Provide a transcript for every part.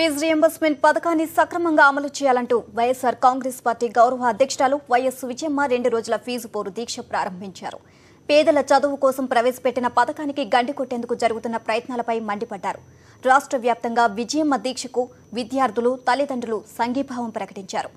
fee reimbursement పథకాన్ని సక్రమంగా అమలు చేయాలంటూ వైఎస్ఆర్ కాంగ్రెస్ పార్టీ గౌరవ అధ్యక్షురాలు వైఎస్ విజయమ్మ రెండు రోజుల ఫీజు పోరు దీక్ష ప్రారంభించారు పేదల చదువు కోసం ప్రవేశపెట్టిన పథకానికి గండి కొట్టేందుకు జరుగుతున్న ప్రయత్నాలపై మండిపడ్డారు రాష్ట్ర వ్యాప్తంగా విజయమ్మ దీక్షకు విద్యార్థులు తల్లిదండ్రులు సంఘీభావం ప్రకటించారు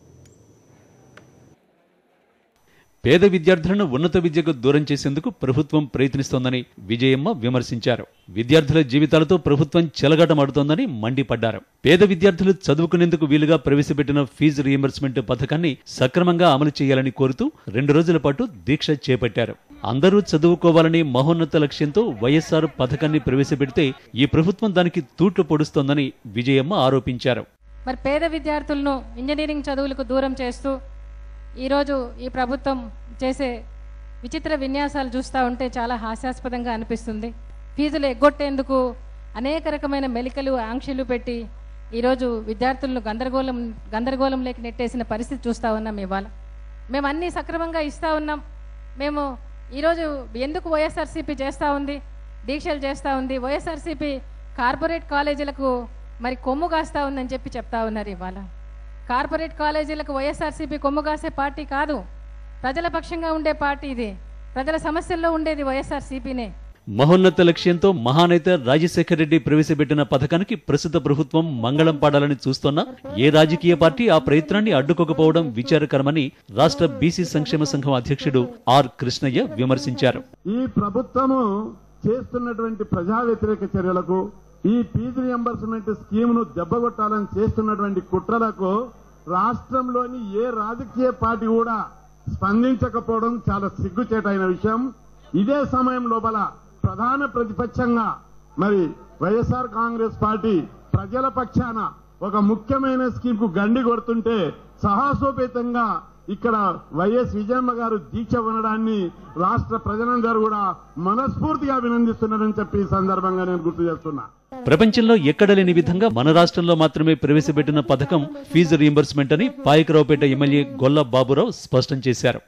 పేద విద్యార్థులను ఉన్నత విద్యకు దూరం చేసేందుకు ప్రభుత్వం ప్రయత్నిస్తోందని విజయమ్మ విమర్శించారు విద్యార్థుల జీవితాలతో ప్రభుత్వం చెలగాటమాడుతోందని మండిపడ్డారు పేద విద్యార్థులు చదువుకునేందుకు వీలుగా ప్రవేశపెట్టిన ఫీజు రియంబర్స్మెంట్ పథకాన్ని సక్రమంగా అమలు చేయాలని కోరుతూ రెండు రోజుల పాటు దీక్ష చేపట్టారు అందరూ చదువుకోవాలని మహోన్నత లక్ష్యంతో వైఎస్ఆర్ పథకాన్ని ప్రవేశపెడితే ఈ ప్రభుత్వం దానికి తూట్లు పొడుస్తోందని విజయమ్మ ఆరోపించారు మరి పేద విద్యార్థులను ఇంజనీరింగ్ చదువులకు దూరం చేస్తూ ఈరోజు ఈ ప్రభుత్వం చేసే విచిత్ర విన్యాసాలు చూస్తూ ఉంటే చాలా హాస్యాస్పదంగా అనిపిస్తుంది ఫీజులు ఎగ్గొట్టేందుకు అనేక రకమైన మెలికలు ఆంక్షలు పెట్టి ఈరోజు విద్యార్థులను గందరగోళం గందరగోళంలోకి నెట్టేసిన పరిస్థితి చూస్తూ ఉన్నాం ఇవాళ మేము అన్నీ సక్రమంగా ఇస్తూ ఉన్నాం మేము ఈరోజు ఎందుకు వైఎస్ఆర్సీపీ చేస్తూ ఉంది దీక్షలు చేస్తూ ఉంది వైఎస్ఆర్సీపీ కార్పొరేట్ కాలేజీలకు మరి కొమ్ము కాస్తా ఉందని చెప్పి చెప్తా ఉన్నారు ఇవాళ కార్పొరేట్ కాలేజీలకు వైఎస్ఆర్సీపీ కొమ్ము కాసే పార్టీ కాదు ప్రజల పక్షంగా ఉండే పార్టీ ఇది ప్రజల సమస్యల్లో ఉండేది వైఎస్ఆర్సీపీనే మహోన్నత లక్ష్యంతో మహానేత రాజశేఖర రెడ్డి ప్రవేశపెట్టిన పథకానికి ప్రస్తుత ప్రభుత్వం మంగళం పాడాలని చూస్తోన్న ఏ రాజకీయ పార్టీ ఆ ప్రయత్నాన్ని అడ్డుకోకపోవడం విచారకరమని రాష్ట్ర బీసీ సంక్షేమ సంఘం అధ్యక్షుడు ఆర్ కృష్ణయ్య విమర్శించారు ఈ ప్రభుత్వము చేస్తున్నటువంటి ప్రజా వ్యతిరేక చర్యలకు ఈ ఫీజు రియంబర్స్మెంట్ స్కీమ్ ను దెబ్బగొట్టాలని చేస్తున్నటువంటి కుట్రలకు రాష్ట్రంలోని ఏ రాజకీయ పార్టీ కూడా స్పందించకపోవడం చాలా సిగ్గుచేటైన విషయం ఇదే సమయం లోపల ప్రధాన ప్రతిపక్షంగా మరి వైఎస్ఆర్ కాంగ్రెస్ పార్టీ ప్రజల పక్షాన ఒక ముఖ్యమైన స్కీమ్ కు గండి కొడుతుంటే సాహసోపేతంగా ఇక్కడ వైఎస్ విజయమ్మ గారు దీక్ష ఉండడాన్ని రాష్ట్ర ప్రజలందరూ కూడా మనస్ఫూర్తిగా అభినందిస్తున్నారని చెప్పి ఈ సందర్భంగా నేను గుర్తు చేస్తున్నా ప్రపంచంలో ఎక్కడ లేని విధంగా మన రాష్ట్రంలో మాత్రమే ప్రవేశపెట్టిన పథకం ఫీజు రీయింబర్స్మెంట్ అని పాయకరావుపేట ఎమ్మెల్యే గొల్ల బాబురావు స్పష్టం చేశారు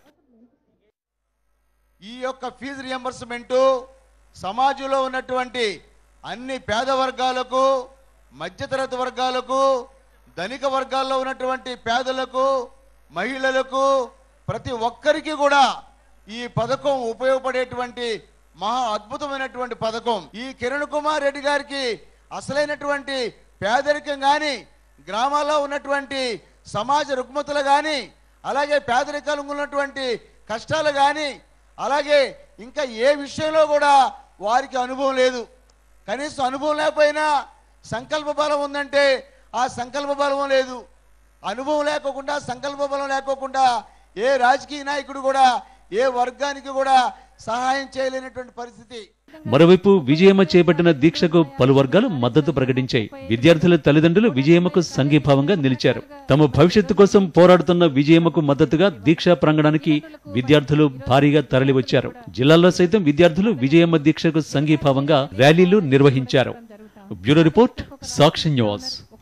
ఈ యొక్క ఫీజు రియంబర్స్మెంట్ సమాజంలో ఉన్నటువంటి అన్ని పేద వర్గాలకు మధ్యతరగతి వర్గాలకు ధనిక వర్గాల్లో ఉన్నటువంటి పేదలకు మహిళలకు ప్రతి ఒక్కరికి కూడా ఈ పథకం ఉపయోగపడేటువంటి మహా అద్భుతమైనటువంటి పథకం ఈ కిరణ్ కుమార్ రెడ్డి గారికి అసలైనటువంటి పేదరికం కానీ గ్రామాల్లో ఉన్నటువంటి సమాజ రుగ్మతలు కానీ అలాగే పేదరికాలు ఉన్నటువంటి కష్టాలు కానీ అలాగే ఇంకా ఏ విషయంలో కూడా వారికి అనుభవం లేదు కనీసం అనుభవం లేకపోయినా సంకల్ప బలం ఉందంటే ఆ సంకల్ప బలం లేదు అనుభవం లేకోకుండా సంకల్ప బలం లేకోకుండా ఏ రాజకీయ నాయకుడు కూడా ఏ వర్గానికి కూడా సహాయం చేయలేనటువంటి పరిస్థితి మరోవైపు విజయమ్మ చేపట్టిన దీక్షకు పలు వర్గాలు మద్దతు ప్రకటించాయి విద్యార్థుల తల్లిదండ్రులు విజయమ్మకు సంఘీభావంగా నిలిచారు తమ భవిష్యత్తు కోసం పోరాడుతున్న విజయమ్మకు మద్దతుగా దీక్షా ప్రాంగణానికి విద్యార్థులు భారీగా తరలివచ్చారు జిల్లాల్లో సైతం విద్యార్థులు విజయమ్మ దీక్షకు సంఘీభావంగా ర్యాలీలు నిర్వహించారు బ్యూరో రిపోర్ట్ సాక్షి న్యూస్